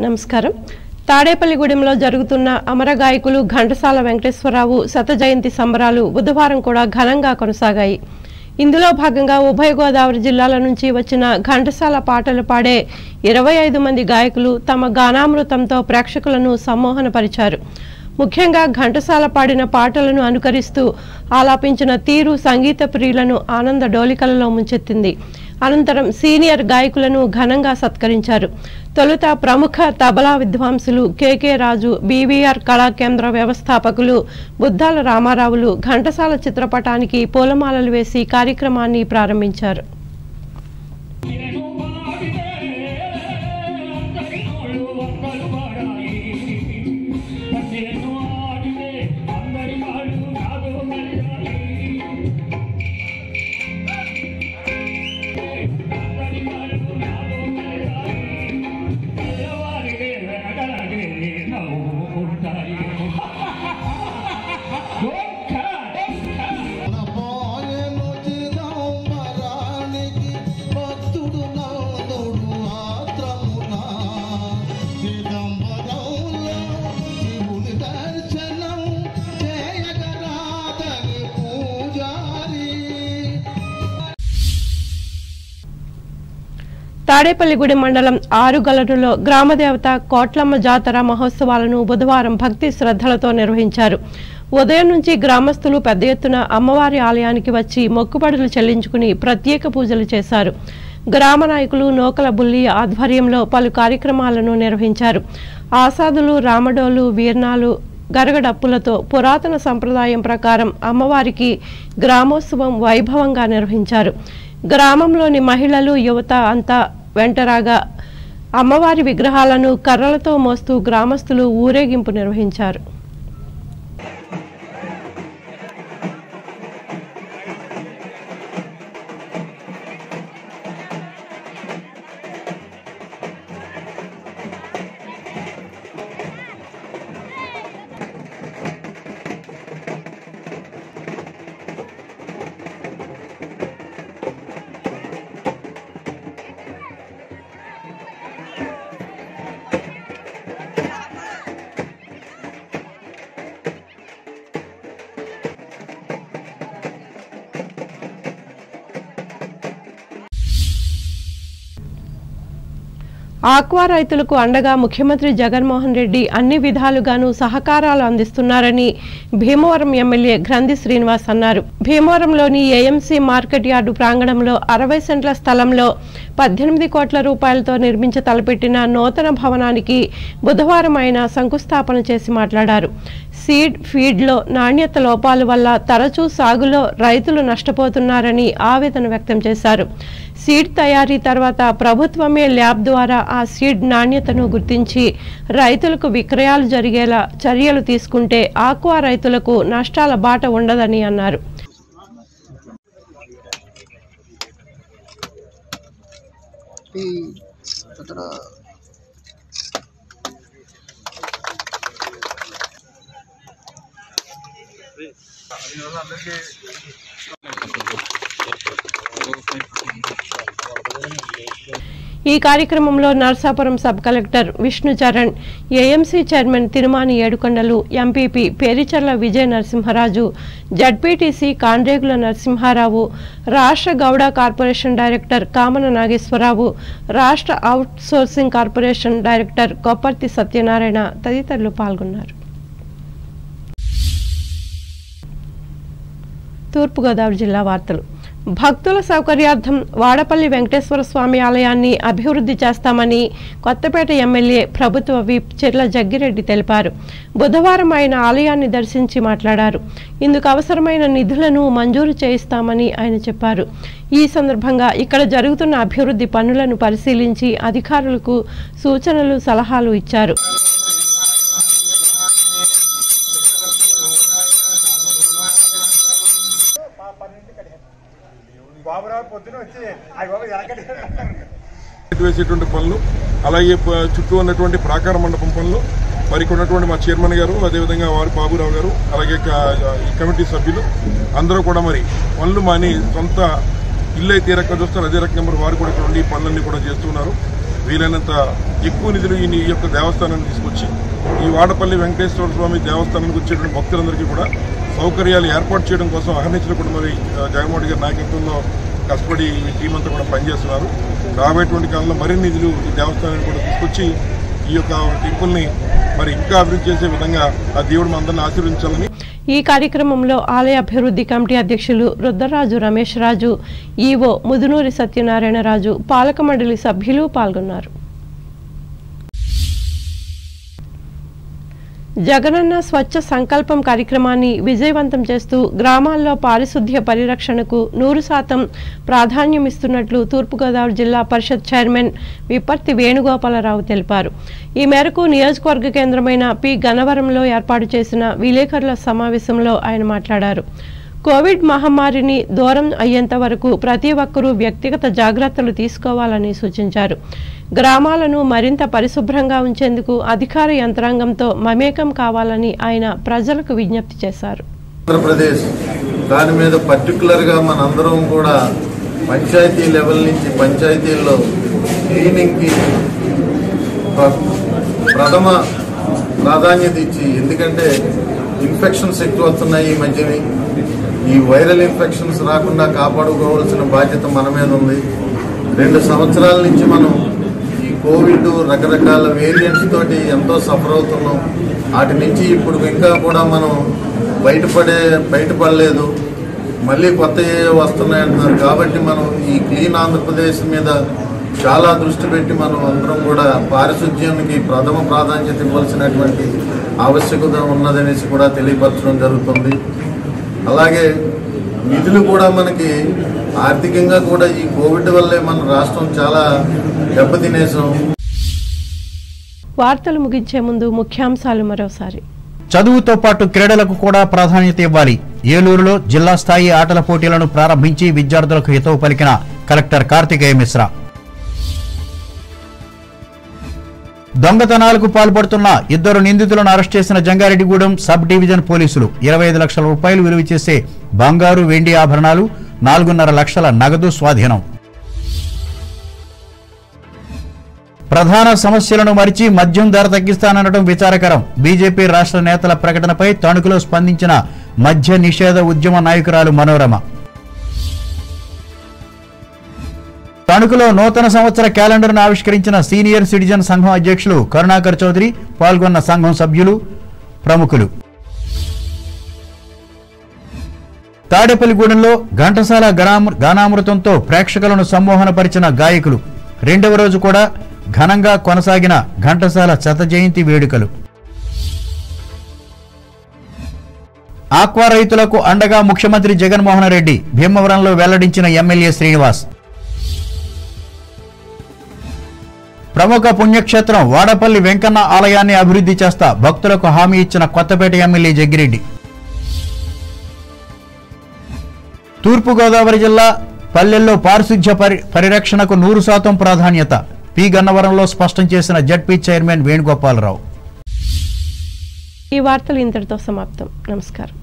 నమస్కారం తాడేపల్లిగూడెంలో జరుగుతున్న అమర గాయకులు ఘంటసాల వెంకటేశ్వరరావు శత జయంతి సంబరాలు బుధవారం కూడా ఘనంగా కొనసాగాయి ఇందులో భాగంగా ఉభయ గోదావరి జిల్లాల నుంచి వచ్చిన ఘంటసాల పాటలు పాడే ఇరవై ఐదు మంది గాయకులు తమ గానామృతంతో ప్రేక్షకులను సమ్మోహనపరిచారు ముఖ్యంగా ఘంటసాల పాడిన పాటలను అనుకరిస్తూ ఆలాపించిన తీరు సంగీత ప్రియులను ఆనంద డోలికలలో ముంచెత్తింది అనంతరం సీనియర్ గాయకులను ఘనంగా సత్కరించారు తొలుత ప్రముఖ తబలా విద్వాంసులు కెకే రాజు బీవీఆర్ కళా కేంద్ర వ్యవస్థాపకులు బుద్దాల రామారావులు ఘంటసాల చిత్రపటానికి పూలమాలలు వేసి కార్యక్రమాన్ని ప్రారంభించారు పాయను చిదంబరానికి భక్తుడు నందుడు ఆత్రమున చిదంబరంలో శివుని దర్శనం చేయగరాదని పూజారి తాడేపల్లిగూడెం మండలం ఆరుగలరులో గ్రామదేవత కోట్లమ్మ జాతర మహోత్సవాలను బుధవారం భక్తి శ్రద్ధలతో నిర్వహించారు ఉదయం నుంచి గ్రామస్తులు పెద్ద ఎత్తున అమ్మవారి ఆలయానికి వచ్చి మొక్కుబడులు చెల్లించుకుని ప్రత్యేక పూజలు చేశారు గ్రామ నాయకులు నోకల బుల్లి ఆధ్వర్యంలో పలు కార్యక్రమాలను నిర్వహించారు ఆసాదులు రామడోలు వీర్నాలు గరగడప్పులతో పురాతన సంప్రదాయం ప్రకారం అమ్మవారికి గ్రామోత్సవం వైభవంగా నిర్వహించారు గ్రామంలోని మహిళలు యువత అంతా వెంటరాగా అమ్మవారి విగ్రహాలను కర్రలతో మోస్తూ గ్రామస్తులు ఊరేగింపు నిర్వహించారు ఆక్వా రైతులకు అండగా ముఖ్యమంత్రి జగన్మోహన్ రెడ్డి అన్ని విధాలుగాను సహకారాలు అందిస్తున్నారని భీమవరం ఎమ్మెల్యే గ్రంథి శ్రీనివాస్ అన్నారు భీమవరంలోని ఏఎంసీ మార్కెట్ యార్డు ప్రాంగణంలో అరవై సెంట్ల స్థలంలో పద్దెనిమిది కోట్ల రూపాయలతో నిర్మించ తలపెట్టిన నూతన భవనానికి బుధవారం ఆయన శంకుస్థాపన చేసి మాట్లాడారు సీడ్ ఫీడ్లో నాణ్యత లోపాల వల్ల తరచూ సాగులో రైతులు నష్టపోతున్నారని ఆవేదన వ్యక్తం చేశారు సీడ్ తయారీ తర్వాత ప్రభుత్వమే ల్యాబ్ ద్వారా ఆ సీడ్ నాణ్యతను గుర్తించి రైతులకు విక్రయాలు జరిగేలా చర్యలు తీసుకుంటే ఆక్వా రైతులకు నష్టాల బాట ఉండదని అన్నారు ఈ అతడ ఈ కార్యక్రమంలో Narsapuram sub collector Vishnu Charan AMC chairman Tirumani Yedukondalu MPP Pericharla Vijaya Narasimharaju ZPTC Kandregula Narasimharao రాష్ట్ర గౌడ కార్పొరేషన్ డైరెక్టర్ కామన నాగేశ్వరరావు రాష్ట్ర outsourcing corporation director Kopparthi Satyanarayana తదితరులు పాల్గొన్నారు తూర్పుగోదావరి జిల్లా వార్తలు భక్తుల సౌకర్యార్థం వాడపల్లి వెంకటేశ్వర స్వామి ఆలయాన్ని అభివృద్ధి చేస్తామని కొత్తపేట ఎమ్మెల్యే ప్రభుత్వ విప్ చెర్ల జగ్గిరెడ్డి తెలిపారు బుధవారం ఆయన ఆలయాన్ని దర్శించి మాట్లాడారు ఇందుకు అవసరమైన నిధులను మంజూరు చేయిస్తామని ఆయన చెప్పారు ఈ సందర్భంగా ఇక్కడ జరుగుతున్న అభివృద్ధి పనులను పరిశీలించి అధికారులకు సూచనలు సలహాలు ఇచ్చారు బాబురావు పొద్దున వచ్చి అవి బాబు ఎలకటి వేసేటువంటి పనులు అలాగే ప- చుట్టూ ఉన్నటువంటి ప్రాకార మండపం పనులు మరి ఇక్కడ ఉన్నటువంటి మా చైర్మన్ గారు అదేవిధంగా వారి బాబురావు గారు అలాగే క- ఈ కమిటీ సభ్యులు అందరూ కూడా మరి పనులు మాని సొంత ఇల్లు అయితే ఏ రకంగా చూస్తారు అదే రకంగా మరి వారు కూడా ఇక్కడ ఉండి ఈ పనులన్నీ కూడా చేస్తున్నారు వీలైనంత ఎక్కువ నిధులు ఈ ఈ యొక్క దేవస్థానాన్ని తీసుకొచ్చి ఈ వాడపల్లి వెంకటేశ్వర స్వామి దేవస్థానానికి వచ్చేటువంటి భక్తులందరికీ కూడా సౌకర్యాలు ఏర్పాటు చేయడం కోసం అహర్నిశలు కూడా మరి ఆ, జగన్మోహన్ గారి నాయకత్వంలో కష్టపడి ఈ టీం అంతా కూడా పనిచేస్తున్నారు రాబోయేటువంటి కాలంలో మరిన్ని నిధులు ఈ దేవస్థానాన్ని కూడా తీసుకొచ్చి ఈ యొక్క టెంపుల్ని మరి ఇంకా అభివృద్ధి చేసే విధంగా ఆ దేవుడు మనందరిని ఆశీర్వదించాలని ఈ కార్యక్రమంలో ఆలయ అభివృద్ధి కమిటీ అధ్యక్షులు రుద్రరాజు రమేష్ రాజు ఈవో ముదునూరి సత్యనారాయణ రాజు పాలక మండలి సభ్యులు పాల్గొన్నారు జగనన్న స్వచ్ఛ సంకల్పం కార్యక్రమాన్ని విజయవంతం చేస్తూ గ్రామాల్లో పారిశుద్ధ్య పరిరక్షణకు నూరు శాతం ప్రాధాన్యమిస్తున్నట్లు తూర్పుగోదావరి జిల్లా పరిషత్ చైర్మన్ విపర్తి వేణుగోపాలరావు తెలిపారు ఈ మేరకు నియోజకవర్గ కేంద్రమైన పి గన్నవరంలో ఏర్పాటు చేసిన విలేకరుల సమావేశంలో ఆయన మాట్లాడారు కోవిడ్ మహమ్మారిని దూరం అయ్యేంత వరకు ప్రతి ఒక్కరూ వ్యక్తిగత జాగ్రత్తలు తీసుకోవాలని సూచించారు గ్రామాలను మరింత పరిశుభ్రంగా ఉంచేందుకు అధికార యంత్రాంగంతో మమేకం కావాలని ఆయన ప్రజలకు విజ్ఞప్తి చేశారు ఆంధ్రప్రదేశ్ దాని మీద పర్టికులర్గా మనందరం కూడా పంచాయతీ లెవెల్ నుంచి పంచాయతీల్లో క్లీనింగ్కి ప్ర- ప్రథమ ప్రాధాన్యత ఇచ్చి ఎందుకంటే ఇన్ఫెక్షన్స్ ఎక్కువ వస్తున్నాయి ఈ మధ్యని ఈ వైరల్ ఇన్ఫెక్షన్స్ రాకుండా కాపాడుకోవాల్సిన బాధ్యత మన మీద ఉంది రెండు సంవత్సరాల నుంచి మనం ఈ కోవిడ్ రకరకాల వేరియంట్స్ తోటి ఎంతో సఫర్ అవుతున్నాం వాటి నుంచి ఇప్పుడు ఇంకా కూడా మనం బయటపడే బయటపడలేదు మళ్ళీ కొత్త వస్తున్నాయి అంటున్నారు కాబట్టి మనం ఈ క్లీన్ ఆంధ్రప్రదేశ్ మీద చాలా దృష్టి పెట్టి మనం అందరం కూడా పారిశుధ్యానికి ప్రథమ ప్రాధాన్యత ఇవ్వాల్సినటువంటి ఆవశ్యకత ఉన్నదనేసి కూడా తెలియపరచడం జరుగుతుంది అలాగే నిధులు కూడా మనకి ఆర్థికంగా కూడా ఈ కోవిడ్ వల్లే మన రాష్ట్రం చాలా దెబ్బతినేసాం వార్తలు ముగించే ముందు ముఖ్యాంశాలు మరోసారి చదువుతో పాటు క్రీడలకు కూడా ప్రాధాన్యత ఇవ్వాలి ఏలూరులో జిల్లా స్థాయి ఆటల పోటీలను ప్రారంభించి విద్యార్థులకు హితవు పలికిన కలెక్టర్ కార్తికేయ మిశ్రా దొంగతనాలకు పాల్పడుతున్న ఇద్దరు నిందితులను అరెస్ట్ చేసిన జంగారెడ్డిగూడెం సబ్ డివిజన్ పోలీసులు ఇరవై ఐదు లక్షల రూపాయలు విలువ చేసే బంగారు వెండి ఆభరణాలు నాలుగున్నర లక్షల నగదు స్వాధీనం ప్రధాన సమస్యలను మరిచి మద్యం ధర తగ్గిస్తాననడం విచారకరం బీజేపీ రాష్ట్ర నేతల ప్రకటనపై తణుకులో స్పందించిన మద్య నిషేధ ఉద్యమ నాయకురాలు మనోరమ తణుకులో నూతన సంవత్సర క్యాలెండర్ను ఆవిష్కరించిన సీనియర్ సిటిజన్ సంఘం అధ్యక్షులు కరుణాకర్ చౌదరి పాల్గొన్న సంఘం సభ్యులు ప్రముఖులు తాడేపల్లిగూడెంలో ఘంటసాల గణామృ- గానామృతంతో ప్రేక్షకులను సమ్మోహనపరిచిన గాయకులు రెండవ రోజు కూడా ఘనంగా కొనసాగిన ఘంటసాల శత జయంతి వేడుకలు ఆక్వా రైతులకు అండగా ముఖ్యమంత్రి జగన్మోహన్ రెడ్డి భీమవరంలో వెల్లడించిన ఎమ్మెల్యే శ్రీనివాస్ ప్రముఖ పుణ్యక్షేత్రం వాడపల్లి వెంకన్న ఆలయాన్ని అభివృద్ధి చేస్తా భక్తులకు హామీ ఇచ్చిన కొత్తపేట ఎమ్మెల్యే జగ్గిరెడ్డి తూర్పుగోదావరి జిల్లా పల్లెల్లో పారిశుధ్య పరి పరిరక్షణకు నూరు శాతం ప్రాధాన్యత పి గన్నవరంలో స్పష్టం చేసిన జడ్పీ చైర్మన్ వేణుగోపాలరావు ఈ వార్తలు ఇంతటితో సమాప్తం నమస్కారం